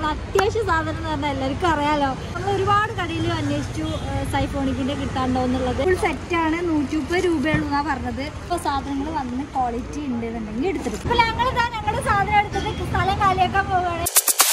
അത്യാവശ്യ സാധനം എന്ന് പറഞ്ഞാൽ എല്ലാവർക്കും അറിയാലോ നമ്മൾ ഒരുപാട് കടയിൽ അന്വേഷിച്ചു ഏഹ് സൈഫോണിക്കിന്റെ കിട്ടാണ്ടോ എന്നുള്ളത് ഫുൾ സെറ്റാണ് നൂറ്റി മുപ്പത് രൂപയുള്ളൂ എന്നാ പറഞ്ഞത് ഇപ്പൊ സാധനങ്ങൾ വന്ന് ക്വാളിറ്റി ഉണ്ട് എന്നുണ്ടെങ്കിൽ എടുത്തിട്ട് ഇപ്പൊ ഞങ്ങൾ ഇതാ ഞങ്ങളുടെ സാധനം എടുത്തിട്ട് സ്ഥലം കാലിയാക്കാൻ പോവുകയാണ്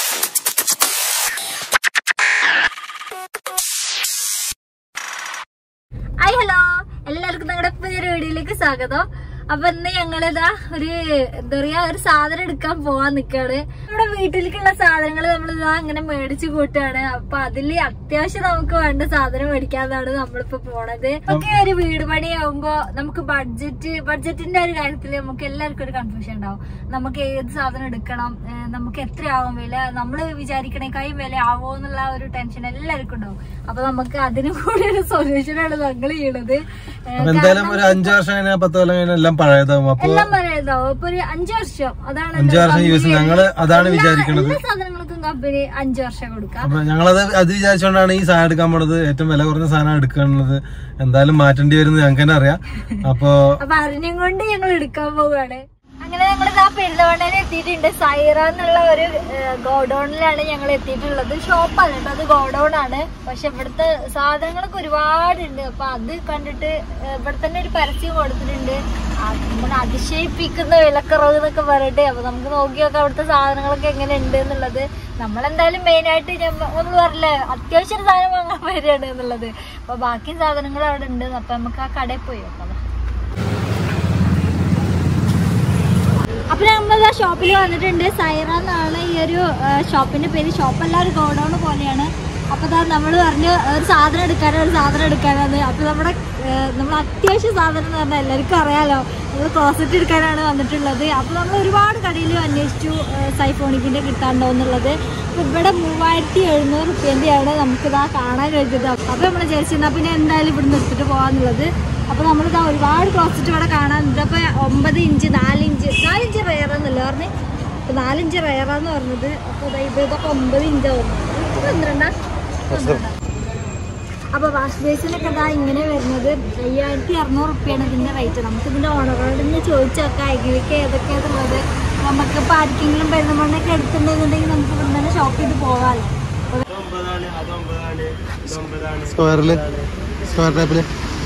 ഹായ് ഹലോ എല്ലാവർക്കും ഞങ്ങളുടെ പുതിയൊരു വീഡിയോയിലേക്ക് സ്വാഗതം അപ്പൊ ഇന്ന് ഞങ്ങളിതാ ഒരു എന്താ പറയാ ഒരു സാധനം എടുക്കാൻ പോവാൻ നിക്കാണ് നമ്മുടെ വീട്ടിലേക്കുള്ള സാധനങ്ങൾ നമ്മൾ ഇതാ ഇങ്ങനെ മേടിച്ചു കൂട്ടുകയാണ് അപ്പൊ അതില് അത്യാവശ്യം നമുക്ക് വേണ്ട സാധനം മേടിക്കാന്നാണ് നമ്മളിപ്പോ പോണത് ഒക്കെ ഒരു വീട് പണിയാവുമ്പോ നമുക്ക് ബഡ്ജറ്റ് ബഡ്ജറ്റിന്റെ ഒരു കാര്യത്തിൽ നമുക്ക് എല്ലാവർക്കും ഒരു കൺഫ്യൂഷൻ ഉണ്ടാവും നമുക്ക് ഏത് സാധനം എടുക്കണം ഏഹ് നമുക്ക് എത്രയാവും വില നമ്മൾ വിചാരിക്കണേക്കായും വില ആവോ എന്നുള്ള ആ ഒരു ടെൻഷൻ എല്ലാവർക്കും ഉണ്ടാവും അപ്പൊ നമുക്ക് അതിനും കൂടി ഒരു സൊല്യൂഷനാണ് ഞങ്ങൾ ചെയ്യണത് ഏഹ് അപ്പൊ എന്തായാലും ഒരു അഞ്ചു വർഷം കഴിഞ്ഞാൽ പത്ത് കൊല്ലം കഴിഞ്ഞാൽ എല്ലാം പഴയതാവും അപ്പൊ എല്ലാം പറയുന്നതാവും ഇപ്പൊ ഒരു അഞ്ചു വർഷം അതാണ് അഞ്ചു വർഷം യൂസ് ഞങ്ങള് അതാണ് വിചാരിക്കണത് എല്ലാ സാധനങ്ങൾക്കും കമ്പനി അഞ്ചു വർഷം കൊടുക്കാം അപ്പൊ ഞങ്ങളത് അത് വിചാരിച്ചുകൊണ്ടാണ് ഈ സാധനം എടുക്കാൻ പോണത് ഏറ്റവും വില കുറഞ്ഞ സാധനം എടുക്കാനുള്ളത് എന്തായാലും മാറ്റേണ്ടി വരുന്നത് ഞങ്ങൾക്ക് തന്നെ അറിയാം അപ്പൊ അപ്പൊ അറിഞ്ഞും കൊണ്ട് ഞങ്ങൾ എടുക്കാൻ പോവുകയാണ് അങ്ങനെ ഞങ്ങൾ ഇതാ പെരുന്തവണ്ണയിൽ എത്തിയിട്ടുണ്ട് സൈറ എന്നുള്ള ഒരു ഗോഡൌണിലാണ് ഞങ്ങൾ എത്തിയിട്ടുള്ളത് ഷോപ്പല്ല കേട്ടോ അത് ഗോഡൌൺ ആണ് പക്ഷെ ഇവിടുത്തെ സാധനങ്ങളൊക്കെ ഒരുപാടുണ്ട് അപ്പൊ അത് കണ്ടിട്ട് ഏഹ്, ഇവിടെ തന്നെ ഒരു പരസ്യം കൊടുത്തിട്ടുണ്ട് ആ, നമ്മളെ അതിശയിപ്പിക്കുന്ന വിലക്കുറവ് എന്നൊക്കെ പറഞ്ഞിട്ട് അപ്പൊ നമുക്ക് നോക്കി നോക്കാം അവിടുത്തെ സാധനങ്ങളൊക്കെ എങ്ങനെ ഉണ്ട് എന്നുള്ളത് നമ്മളെന്തായാലും മെയിൻ ആയിട്ട് നമ്മൾ പറഞ്ഞില്ലേ അത്യാവശ്യം ഒരു സാധനം വാങ്ങാൻ വരികയാണ് എന്നുള്ളത് അപ്പൊ ബാക്കി സാധനങ്ങൾ അവിടെ ഉണ്ട് അപ്പൊ നമുക്ക് ആ കടയിൽ പോയി നോക്കാം അപ്പൊ നമ്മൾ ആ ഷോപ്പിൽ വന്നിട്ടുണ്ട് സൈറ എന്നാണ് ഈ ഒരു ആ, ഷോപ്പിന്റെ പേര് ഷോപ്പല്ല ഒരു ഗോഡൌൺ പോലെയാണ് അപ്പൊ ദാ നമ്മൾ പറഞ്ഞു ഒരു സാധനം എടുക്കാനോ ഒരു സാധനം എടുക്കാനാണ് അപ്പൊ നമ്മുടെ നമ്മൾ അത്യാവശ്യ സാധനം എന്ന് പറഞ്ഞാൽ എല്ലാവർക്കും അറിയാലോ നമ്മൾ ക്ലോസറ്റ് എടുക്കാനാണ് വന്നിട്ടുള്ളത് അപ്പൊ നമ്മൾ ഒരുപാട് കടയിൽ അന്വേഷിച്ചു ആ, സൈഫോണിക്കിന്റെ കിട്ടാണ്ടോ എന്നുള്ളത് അപ്പൊ ഇവിടെ മൂവായിരത്തി എഴുന്നൂറ് റുപ്യന്റെയാണ് നമുക്കിതാ കാണാൻ കഴിഞ്ഞത് അപ്പൊ നമ്മൾ വിചാരിച്ചിരുന്ന പിന്നെ എന്തായാലും ഇവിടെ നിർത്തിട്ട് പോകാന്നുള്ളത് അപ്പൊ നമ്മളിതാ ഒരുപാട് ക്ലോസറ്റ് ഇവിടെ കാണാനുണ്ട് അപ്പൊ ഒമ്പത് ഇഞ്ച് നാലിഞ്ച് നാലിഞ്ച് റയറെന്നല്ല പറഞ്ഞ് അപ്പൊ നാലിഞ്ച് റയറാന്ന് പറഞ്ഞത് അപ്പൊ ദാ ഇത് ഇതൊക്കെ ഒമ്പത് ഇഞ്ചാ തോന്നുന്നത് ഇത് പന്ത്രണ്ടാ പന്ത്രണ്ടാ അപ്പൊ വാഷ് ബേസിനൊക്കെ ഇതാ ഇങ്ങനെ വരുന്നത് അയ്യായിരത്തി അറുന്നൂറ് റുപ്യാണ് ഇതിന്റെ റേറ്റ് നമുക്ക് ഇതിന്റെ ഓണറോട് നിന്ന് ചോദിച്ചൊക്കെ ഇതിലേക്ക് ഏതൊക്കെയാന്നുള്ളത് നമുക്ക് ഇപ്പൊ ആർക്കെങ്കിലും പെരുന്നമണ്ണൊക്കെ എടുത്തിട്ടുണ്ടെന്നുണ്ടെങ്കിൽ നമുക്ക് ഇവിടെ തന്നെ ഷോപ്പ് ചെയ്ത് പോകാമല്ലോ സ്ക്വയറില് സ്ക്വയർ ടൈപ്പില്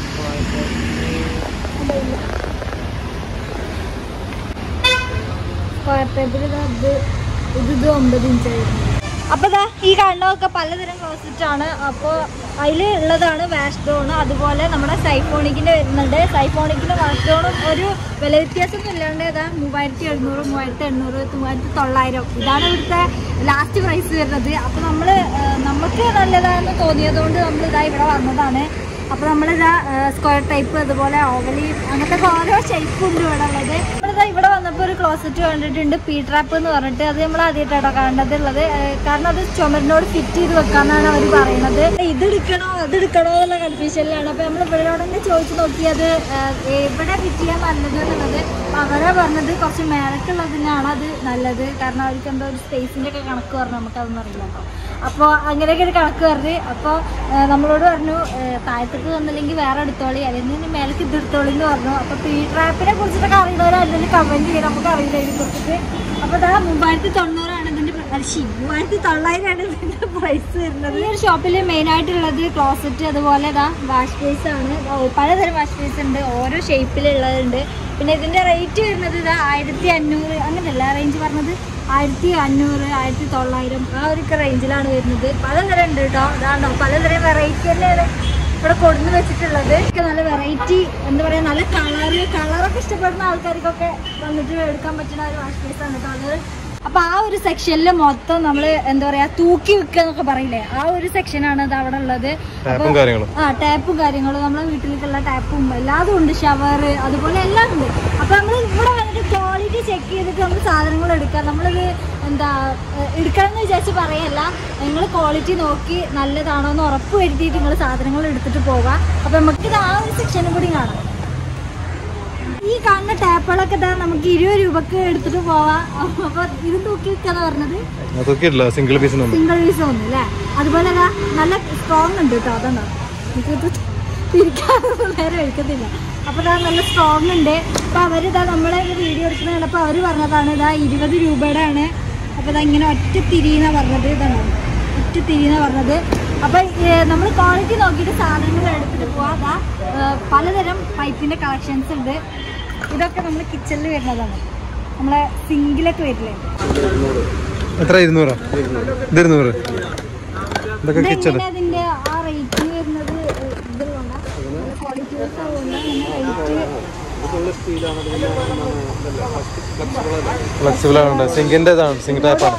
സ്ക്വയർ ടേബിൾ ഇത് ഇത് ഇത് ഒമ്പത് ഇഞ്ചായിരുന്നു അപ്പൊ ദാ ഈ കാണുന്നതൊക്കെ പലതരം ക്ലോസറ്റ് ആണ് അപ്പോൾ അതിൽ ഉള്ളതാണ് വാഷ്ഡോൺ അതുപോലെ നമ്മുടെ സൈഫോണിക്കിന്റെ വരുന്നുണ്ട് സൈഫോണിക്കിന്റെ വാഷ്ഡോണും ഒരു വില വ്യത്യാസമൊന്നും ഇല്ലാണ്ട് ഇതാ മൂവായിരത്തി എഴുന്നൂറ് മൂവായിരത്തി എണ്ണൂറ് മൂവായിരത്തി തൊള്ളായിരം ഇതാണ് ഇവിടുത്തെ ലാസ്റ്റ് പ്രൈസ് വരുന്നത് അപ്പൊ നമ്മള് ഏഹ്, നമുക്ക് നല്ലതാണെന്ന് തോന്നിയതുകൊണ്ട് നമ്മൾ ഇതാ ഇവിടെ വന്നതാണ് അപ്പൊ നമ്മളിതാ സ്ക്വയർ ടൈപ്പ് അതുപോലെ ഓവലി അങ്ങനത്തെ ഒക്കെ ഓരോ ഷേപ്പ് ഉണ്ട് ഇവിടെ ഉള്ളത് നമ്മളിതാ ഇവിടെ വന്നപ്പോൾ ഒരു ക്ലോസറ്റ് കണ്ടിട്ടുണ്ട് പീ ട്രാപ്പ് എന്ന് പറഞ്ഞിട്ട് അത് നമ്മൾ ആദ്യമായിട്ടാണോ കാണേണ്ടതുള്ളത് ഏഹ് കാരണം അത് ചുമരിനോട് ഫിറ്റ് ചെയ്ത് വെക്കാന്നാണ് അവർ പറയുന്നത് ഇത് എടുക്കണോ അത് എടുക്കണോ എന്നുള്ള കൺഫ്യൂഷനിലാണ് അപ്പൊ നമ്മൾ ഇവരോട് തന്നെ ചോദിച്ചു നോക്കിയത് ഏഹ് എവിടെ ഫിറ്റ് ചെയ്യാൻ നല്ലത് എന്നുള്ളത് അപ്പൊ അവരാ പറഞ്ഞത് കുറച്ച് മേലക്കുള്ളതിനാണ് അത് നല്ലത് കാരണം അവർക്ക് എന്തോ ഒരു സ്പേസിന്റെ ഒക്കെ കണക്ക് പറഞ്ഞു നമുക്കതൊന്നും അറിയില്ല കേട്ടോ അപ്പോൾ അങ്ങനെയൊക്കെ ഒരു കണക്ക് പറഞ്ഞ് അപ്പോൾ നമ്മളോട് പറഞ്ഞു ഏഹ് താഴത്തേക്ക് വന്നില്ലെങ്കിൽ വേറെ എടുത്തോളി അല്ലെങ്കിൽ ഇനി മേലേക്ക് ഇത് എടുത്തോളി എന്ന് പറഞ്ഞു അപ്പോൾ പീ ട്രാപ്പിനെ കുറിച്ചിട്ടൊക്കെ അറിയുന്നവരല്ലെങ്കിൽ കമൻറ്റ് ചെയ്യും നമുക്ക് അറിയില്ല ഇതിനെ കുറിച്ചിട്ട് അപ്പോൾ ഇതാ മൂവായിരത്തി തൊണ്ണൂറാണ് ഇതിൻ്റെ ശരി മൂവായിരത്തി തൊള്ളായിരമാണ് ഇതിൻ്റെ പ്രൈസ് വരുന്നത് ഈ ഒരു ഷോപ്പിൽ മെയിനായിട്ടുള്ളത് ക്ലോസറ്റ് അതുപോലെ ഇതാ വാഷ് ബേസ് ആണ് ഓ, പലതരം വാഷ് ബേസ് ഉണ്ട് ഓരോ ഷേപ്പിലുള്ളതുണ്ട് പിന്നെ ഇതിൻ്റെ റേറ്റ് വരുന്നത് ഇതാ ആയിരത്തി അഞ്ഞൂറ് അങ്ങനെയല്ല റേഞ്ച് പറഞ്ഞത് ആയിരത്തി അഞ്ഞൂറ് ആയിരത്തി തൊള്ളായിരം ആ ഒരു റേഞ്ചിലാണ് വരുന്നത് പലതരം ഉണ്ട് കേട്ടോ അതാണോ പലതരം വെറൈറ്റി തന്നെയാണ് ഇവിടെ കൊടുന്ന് വെച്ചിട്ടുള്ളത് ഒക്കെ നല്ല വെറൈറ്റി എന്താ പറയുക നല്ല കളറ് കളറൊക്കെ ഇഷ്ടപ്പെടുന്ന ആൾക്കാർക്കൊക്കെ വന്നിട്ട് എടുക്കാൻ പറ്റുന്ന ഒരു വാഷ് ബേസ് ആണ് കേട്ടോ അത് അപ്പൊ ആ ഒരു സെക്ഷനിൽ മൊത്തം നമ്മൾ എന്താ പറയാ തൂക്കി വെക്കുക എന്നൊക്കെ പറയില്ലേ ആ ഒരു സെക്ഷനാണ് അത് അവിടെ ഉള്ളത് അപ്പൊ കാര്യങ്ങളും ആ ടാപ്പും കാര്യങ്ങളും നമ്മളെ വീട്ടിലേക്കുള്ള ടാപ്പും എല്ലാതും ഉണ്ട് ഷവർ അതുപോലെ എല്ലാം ഉണ്ട് അപ്പൊ നമ്മൾ ഇവിടെ വന്നിട്ട് ക്വാളിറ്റി ചെക്ക് ചെയ്തിട്ട് നമ്മൾ സാധനങ്ങൾ എടുക്കാം നമ്മളിത് എന്താ ഏഹ്, എടുക്കാമെന്ന് വിചാരിച്ച് പറയല്ല നിങ്ങൾ ക്വാളിറ്റി നോക്കി നല്ലതാണോ എന്ന് ഉറപ്പ് വരുത്തിയിട്ട് നിങ്ങൾ സാധനങ്ങൾ എടുത്തിട്ട് പോകാം അപ്പൊ നമുക്കിത് ആ ഒരു സെക്ഷനും കൂടി കാണാം ഈ കാണുന്ന ടാപ്പുകളൊക്കെ ഇതാ നമുക്ക് ഇരുപത് രൂപക്ക് എടുത്തിട്ട് പോവാം അപ്പൊ ഇത് തൂക്കി വെക്കാന്ന് പറഞ്ഞത് അതൊക്കെ ഇല്ല സിംഗിൾ പീസിനുണ്ട് സിംഗിൾ പീസ് ഒന്നും അല്ലേ അതുപോലെ ദാ നല്ല സ്ട്രോങ് ഉണ്ട് കേട്ടോ അതുണ്ടോ എനിക്കിത് തിരിക്കാനൊന്നും നേരെ കഴിക്കത്തില്ല അപ്പൊ ഇതാ നല്ല സ്ട്രോങ് ഉണ്ട് അപ്പൊ അവരിതാ നമ്മളെ വീഡിയോ എടുക്കുന്ന കണ്ടപ്പോൾ അവർ പറഞ്ഞതാണ് ഇതാ ഇരുപത് രൂപയുടെ ആണ് അപ്പോൾ ഇതാ ഇങ്ങനെ ഒറ്റ തിരിയെന്നാ പറഞ്ഞത് ഇതാണ് ഒറ്റ തിരിയെന്നാ പറഞ്ഞത് അപ്പോൾ നമ്മൾ ക്വാളിറ്റി നോക്കിയിട്ട് സാധനങ്ങൾ എടുത്തിട്ട് പോവാം അതാ ഏഹ്, പലതരം പൈപ്പിൻ്റെ കളക്ഷൻസ് ഉണ്ട് ഇതൊക്കെ നമ്മൾ കിച്ചണിൽ വരുന്നതാണ് നമ്മളെ സിങ്കിലൊക്കെ വരില്ലേ എത്ര ഇരുന്നൂറോ ഇത് ഇരുന്നൂറ് ഇതൊക്കെ കിച്ചൺ ഇതെങ്ങനെ അതിന്റെ ആ റേറ്റ് വരുന്നത് ഇത് ക്വാളിറ്റി ഫ്ലെക്സിബിൾ ആണ് സിങ്കിന്റെ ഇതാണ് സിങ്ക് ടൈപ്പാണ്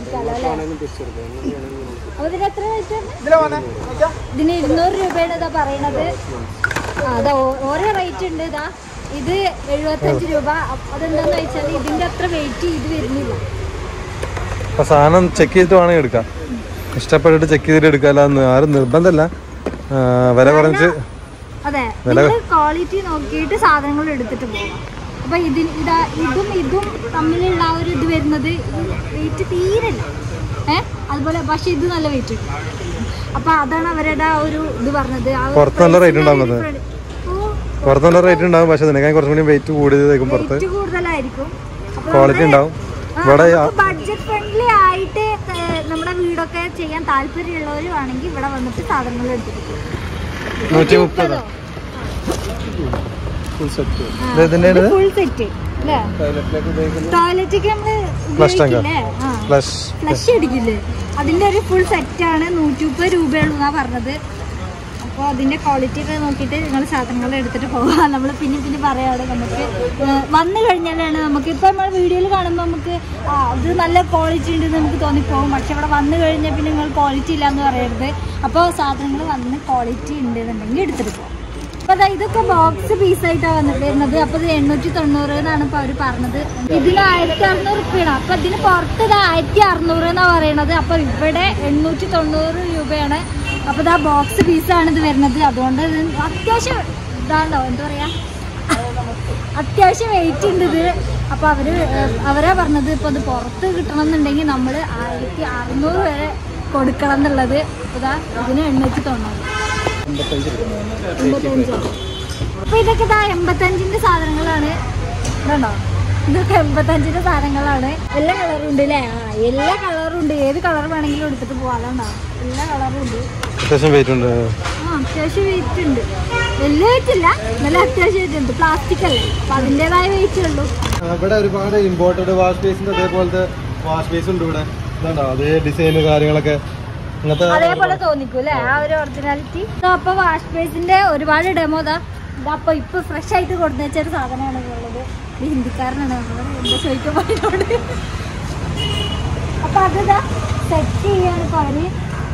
ഇതിന് എത്ര റേറ്റ് ഇതിന് ഇരുന്നൂറ് രൂപയാണ് ഇതാ പറയണത് ആ, അതാ ഓ- ഓരോ റേറ്റ് ഉണ്ട് ഇതാ ഇത് എഴുപത്തഞ്ച് രൂപ അപ്പ- അതെന്താന്ന് വെച്ചാൽ ഇതിന്റെ അത്ര വെയിറ്റ് ഇത് വരുന്നില്ല അപ്പൊ സാധനം ചെക്ക് ചെയ്തിട്ട് വേണമെങ്കിൽ എടുക്കാം ഇഷ്ടപ്പെട്ടിട്ട് ചെക്ക് ചെയ്തിട്ട് എടുക്കാമെന്ന് ആരും നിർബന്ധമല്ല ആ, വില കുറഞ്ഞിട്ട് അതെ നിങ്ങൾ ക്വാളിറ്റി നോക്കിയിട്ട് സാധനങ്ങൾ എടുത്തിട്ട് പോകാം അപ്പൊ ഇതിന് ഇതാ ഇതും ഇതും തമ്മിലുള്ള ആ ഒരു ഇത് വരുന്നത് വെയിറ്റ് തീരില്ല ഏഹ് അതുപോലെ പക്ഷെ ഇത് നല്ല വെയിറ്റ് ഉണ്ട് അപ്പൊ അതാണ് അവരുടെ ആ ഒരു ഇത് പറഞ്ഞത് ആ ഒരു പുറത്ത് നല്ല റേറ്റ് ഉണ്ടാവും അത് price ഓ, പുറത്ത് നല്ല റേറ്റ് ഉണ്ടാവും പക്ഷെ നിനക്കാൻ കുറച്ചും കൂടി വെയിറ്റ് കൂടിയതായിരിക്കും പുറത്ത് റേറ്റ് കൂടുതലായിരിക്കും ക്വാളിറ്റി ഉണ്ടാവും ഇവിടെ ആ- ബഡ്ജറ്റ് ഫ്രണ്ട്ലി ആയിട്ട് ഏഹ്, നമ്മുടെ വീടൊക്കെ ചെയ്യാൻ താല്പര്യമുള്ളവർ വേണമെങ്കിൽ ഇവിടെ വന്നിട്ട് സാധനങ്ങൾ എടുത്തിട്ട് പോകും. നൂറ്റി മുപ്പത് ആ, ഇതിന്റെ ഇത് ഫുൾ സെറ്റ് അല്ലേ ടോയ്ലറ്റിക്ക് നമ്മള് Flush tank ആ? ഉപയോഗിക്കില്ലേ ആ പ്ലസ് ഫ്ലഷ് അടിക്കില്ലേ അതിന്റെ ഒരു ഫുൾ സെറ്റാണ് നൂറ്റി മുപ്പത് രൂപയുള്ളൂ എന്നാ പറഞ്ഞത് അപ്പോൾ അതിന്റെ ക്വാളിറ്റി ഒക്കെ നോക്കിയിട്ട് നിങ്ങൾ സാധനങ്ങൾ എടുത്തിട്ട് പോകാം നമ്മൾ പിന്നെ പിന്നെ പറയാണ് നമുക്ക് ഏഹ് വന്നു കഴിഞ്ഞാലാണ് നമുക്ക് ഇപ്പം നമ്മൾ വീഡിയോയിൽ കാണുമ്പോൾ നമുക്ക് ആ അത് നല്ല ക്വാളിറ്റി ഉണ്ടെന്ന് നമുക്ക് തോന്നിപ്പോകും പക്ഷെ ഇവിടെ വന്നു കഴിഞ്ഞാൽ പിന്നെ നിങ്ങൾ ക്വാളിറ്റി ഇല്ല എന്ന് പറയരുത് അപ്പോൾ സാധനങ്ങൾ വന്ന് ക്വാളിറ്റി ഉണ്ട് എന്നുണ്ടെങ്കിൽ എടുത്തിട്ട് പോകാം അപ്പൊ ദാ ഇതൊക്കെ ബോക്സ് പീസായിട്ടാണ് വന്നിട്ട് വരുന്നത് അപ്പൊ ഇത് എണ്ണൂറ്റി തൊണ്ണൂറ് എന്നാണ് ഇപ്പൊ അവര് പറഞ്ഞത് ഇതിന് ആയിരത്തി അറുന്നൂറ് റുപ്യാണ് അപ്പൊ ഇതിന് പുറത്ത് ഇത് ആയിരത്തി അറുന്നൂറ് എന്നാ പറയണത് അപ്പൊ ഇവിടെ എണ്ണൂറ്റി തൊണ്ണൂറ് രൂപയാണ് അപ്പൊ ഇതാ ബോക്സ് പീസാണ് ഇത് വരുന്നത് അതുകൊണ്ട് ഇത് അത്യാവശ്യം ഇതാണോ എന്താ പറയാ അത്യാവശ്യം വെയിറ്റ് ഉണ്ട് ഇത് അപ്പൊ അവര് ഏഹ്, അവരാ പറഞ്ഞത് ഇപ്പൊ ഇത് പുറത്ത് കിട്ടണം എന്നുണ്ടെങ്കിൽ നമ്മൾ ആയിരത്തി അറുന്നൂറ് വരെ കൊടുക്കണം എന്നുള്ളത് അപ്പൊ ഇതാ ഇതിന് എണ്ണൂറ്റി തൊണ്ണൂറ് എൺപത്തഞ്ചോ അപ്പൊ ഇതൊക്കെ ഇതാ എൺപത്തഞ്ചിന്റെ സാധനങ്ങളാണ് ഇതുണ്ടോ ഇതൊക്കെ എൺപത്തഞ്ചിന്റെ സാധനങ്ങളാണ് എല്ലാ കളറും ഉണ്ട് അല്ലേ ആ എല്ലാ കളറും ഉണ്ട് ഏത് കളർ വേണമെങ്കിലും എടുത്തിട്ട് പോവാം അതുകൊണ്ടോ എല്ലാ കളറും ഉണ്ട് അത്യാവശ്യം വെയിറ്റ് ഉണ്ട് ആ അത്യാവശ്യം വെയിറ്റ് ഉണ്ട് വലിയ വെയിറ്റ് ഇല്ല നല്ല അത്യാവശ്യം വെയിറ്റ് ഉണ്ട് പ്ലാസ്റ്റിക് അല്ലേ അപ്പൊ അതിൻ്റെതായ വെയിറ്റ് ഉള്ളൂ ഇവിടെ ഒരുപാട് ഇമ്പോർട്ടഡ് വാഷ് ബേസിന്റെ അതേപോലത്തെ വാഷ് ബേസ് ഉണ്ട് ഇവിടെ ഇതുണ്ടോ അതേ ഡിസൈന് കാര്യങ്ങളൊക്കെ ഇങ്ങനത്തെ അതേപോലെ തോന്നിക്കും അല്ലേ ആ ഒരു ഒറിജിനാലിറ്റി അപ്പൊ വാഷ് ബേസിന്റെ ഒരുപാട് ഡെമോ ഇതാ ഇതപ്പൊ ഇപ്പൊ ഫ്രഷ് ആയിട്ട് കൊടുത്തു വെച്ച ഒരു സാധനമാണ് ഉള്ളത് ഇത് ഹിന്ദിക്കാരനാണ് നമ്മള് എന്താ ചോദിക്കാൻ പറഞ്ഞോട് അപ്പൊ അതിതാ സെറ്റ് ചെയ്യാണ് ഇപ്പൊ അവര്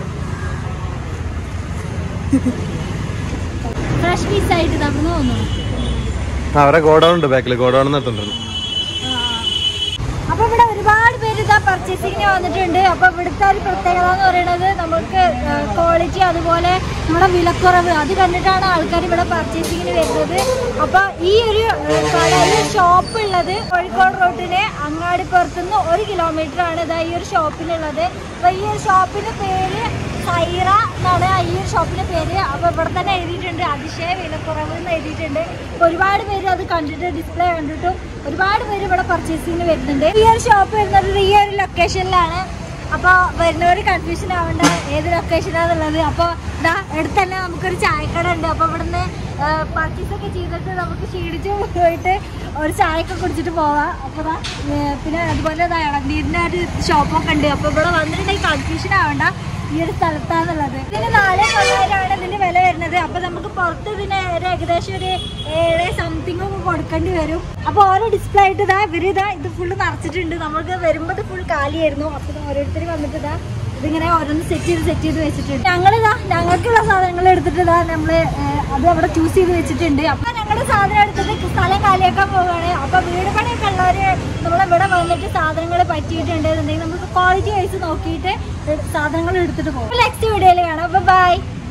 ഫ്രഷ് പീസ് ആയിട്ട് തന്നു തോന്നുന്നു അവരെ ഗോഡൗൺ ഉണ്ട് ബാക്കിൽ ഗോഡൗൺ നടത്തുന്നുണ്ട് അപ്പൊ ഇവിടെ ഒരുപാട് പേര് ഇതാ പർച്ചേസിങ്ങിന് വന്നിട്ടുണ്ട് അപ്പൊ ഇവിടുത്തെ ഒരു പ്രത്യേകത എന്ന് പറയുന്നത് നമുക്ക് ക്വാളിറ്റി അതുപോലെ നമ്മുടെ വിലക്കുറവ് അത് കണ്ടിട്ടാണ് ആൾക്കാർ ഇവിടെ പർച്ചേസിങ്ങിന് വരുന്നത് അപ്പൊ ഈ ഒരു ഏഹ്, കടയിൽ ഷോപ്പ് ഉള്ളത് കോഴിക്കോട് റോഡിന് അങ്ങാടിപ്പുറത്തുനിന്ന് ഒരു കിലോമീറ്റർ ആണ് ഇതാ ഈ ഒരു ഷോപ്പിലുള്ളത് അപ്പൊ ഈ ഒരു ഷോപ്പിന്റെ പേര് സൈറ എന്നാണ് ഈ ഒരു ഷോപ്പിന്റെ പേര് അപ്പൊ ഇവിടെ തന്നെ എഴുതിയിട്ടുണ്ട് അതിശയ വിലക്കുറവ് എന്ന് എഴുതിയിട്ടുണ്ട് അപ്പൊ ഒരുപാട് പേര് അത് കണ്ടിട്ട് ഡിസ്പ്ലേ കണ്ടിട്ടും ഒരുപാട് പേര് ഇവിടെ പർച്ചേസിങ്ങിന് വരുന്നുണ്ട് ഈ ഒരു ഷോപ്പ് വരുന്നത് ഈ ഒരു ലൊക്കേഷനിലാണ് അപ്പോൾ വരുന്നവർ കൺഫ്യൂഷൻ ആവേണ്ട ഏത് ലൊക്കേഷനാന്നുള്ളത് അപ്പോൾ ഇതാ അടുത്ത് തന്നെ നമുക്കൊരു ചായക്കട ഉണ്ട് അപ്പോൾ ഇവിടുന്ന് പർച്ചേസ് ഒക്കെ ചെയ്തിട്ട് നമുക്ക് ക്ഷീണിച്ച് പോയിട്ട് ഒരു ചായയൊക്കെ കുടിച്ചിട്ട് പോവാം അപ്പോൾ ദാ ഏ, പിന്നെ അതുപോലെ ദാ ഇളനീരിൻ്റെ ഒരു ഷോപ്പൊക്കെ ഉണ്ട് അപ്പോൾ ഇവിടെ വന്നിട്ടുണ്ടെങ്കിൽ കൺഫ്യൂഷൻ ആവേണ്ട ഈ ഒരു സ്ഥലത്താന്നുള്ളത് ഇതിന് നാല് തൊള്ളായിരമാണ് ഇതിന്റെ വില വരുന്നത് അപ്പൊ നമുക്ക് പുറത്ത് ഇതിന് ഒരു ഏകദേശം ഒരു ഏഴ് സംതിങ് ഒക്കെ കൊടുക്കേണ്ടി വരും അപ്പൊ ഓരോ ഡിസ്പ്ലേ ആയിട്ട് ഇതാ ഇവര് ഇതാ ഇത് ഫുള്ള് നിറച്ചിട്ടുണ്ട് നമുക്ക് വരുമ്പോൾ ഇത് ഫുൾ കാലിയായിരുന്നു അപ്പൊ ഇത് ഓരോരുത്തർ വന്നിട്ട് ഇതാ ഇതിങ്ങനെ ഓരോന്ന് സെറ്റ് ചെയ്ത് സെറ്റ് ചെയ്ത് വെച്ചിട്ടുണ്ട് ഞങ്ങളിതാ ഞങ്ങൾക്കുള്ള സാധനങ്ങൾ എടുത്തിട്ട് ഇതാ നമ്മള് ഏഹ്, അത് അവിടെ ചൂസ് ചെയ്ത് വെച്ചിട്ടുണ്ട് അപ്പൊ ഞങ്ങളുടെ സാധനം എടുത്തിട്ട് സ്ഥലം കാലിയാക്കാൻ പോവുകയാണ് അപ്പൊ വീട് പണിയൊക്കെ ഉള്ളവര് നമ്മളിവിടെ വന്നിട്ട് സാധനങ്ങൾ പറ്റിയിട്ടുണ്ട് എന്നുണ്ടെങ്കിൽ നമുക്ക് ക്വാളിറ്റി വൈസ് നോക്കിയിട്ട് സാധനങ്ങൾ എടുത്തിട്ട് പോകും നെക്സ്റ്റ് വീഡിയോയിൽ കാണാം ബൈ